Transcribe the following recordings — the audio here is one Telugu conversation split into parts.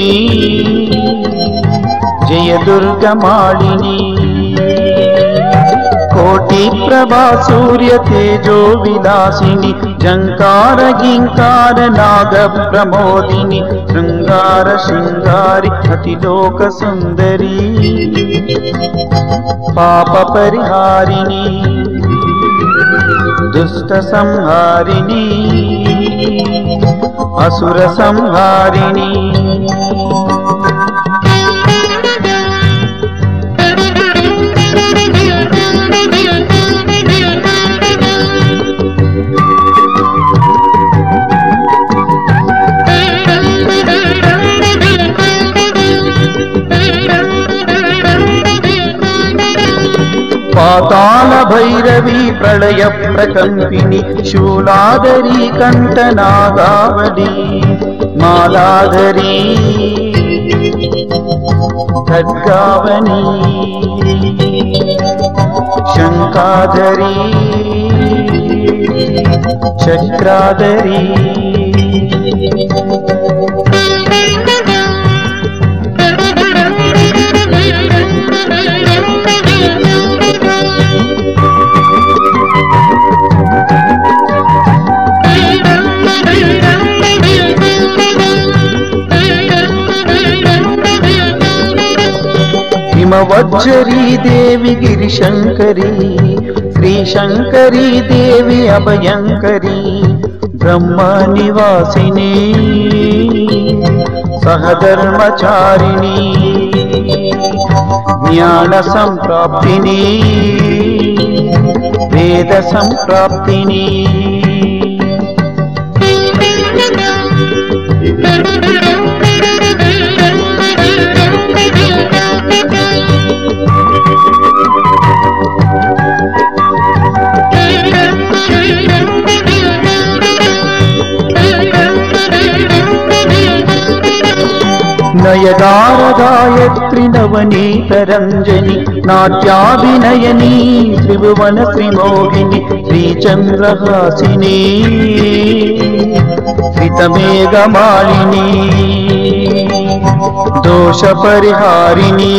జయ దుర్గమాళిని కోటి ప్రభా సూర్య తేజో విలాసిని జంకార గింకార నాగ ప్రమోదిని శృంగార శృంగారి అతిలోక సుందరి పాప పరిహారిణి దుష్ట సంహారిణి అసుర సంహారిణి పాతాళ భైరవి ప్రళయ ప్రకంపిని శూలాదరి కంఠనాగావళి మాలాధరి ఖడ్గావని శంకాధరి చక్రాధరి హిమవజ్జరీ దేవి గిరిశంకరి శ్రీ శంకరీ దేవి అభయంకరి బ్రహ్మ నివాసిని సహధర్మచారిణి జ్ఞాన సంప్రాప్తిని వేద సంప్రాప్తిని నయగార గాయత్రి నవనీతరంజని నాట్యాభినయని త్రిభువన శ్రీమోహిని శ్రీచంద్రహాసిని శ్రితమేఘమాలిని దోష పరిహారిణి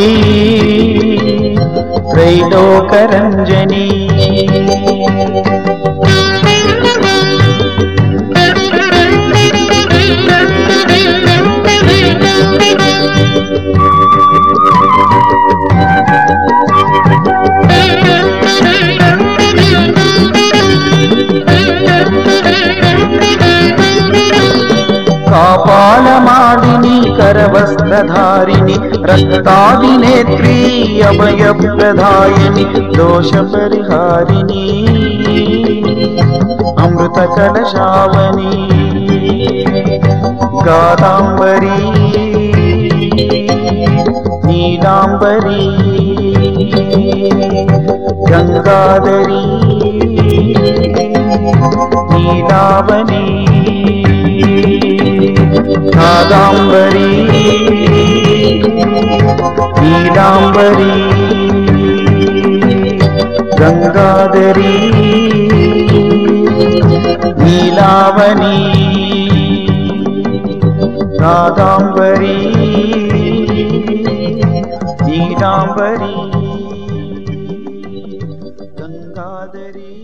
త్రైలోకరంజని కాపాలమాడిని కరవస్త్రధారిణి రక్తాదినేత్రీ అభయప్రదాయిని దోష పరిహారిణి అమృత కలశావని గాదాంబరి నీలాంబరి గంగాధరి నీలావని కాదాంబరి నీలాంబరి గంగాధరి నీలావని కాదాంబరి నీలాంబరి గంగాధరి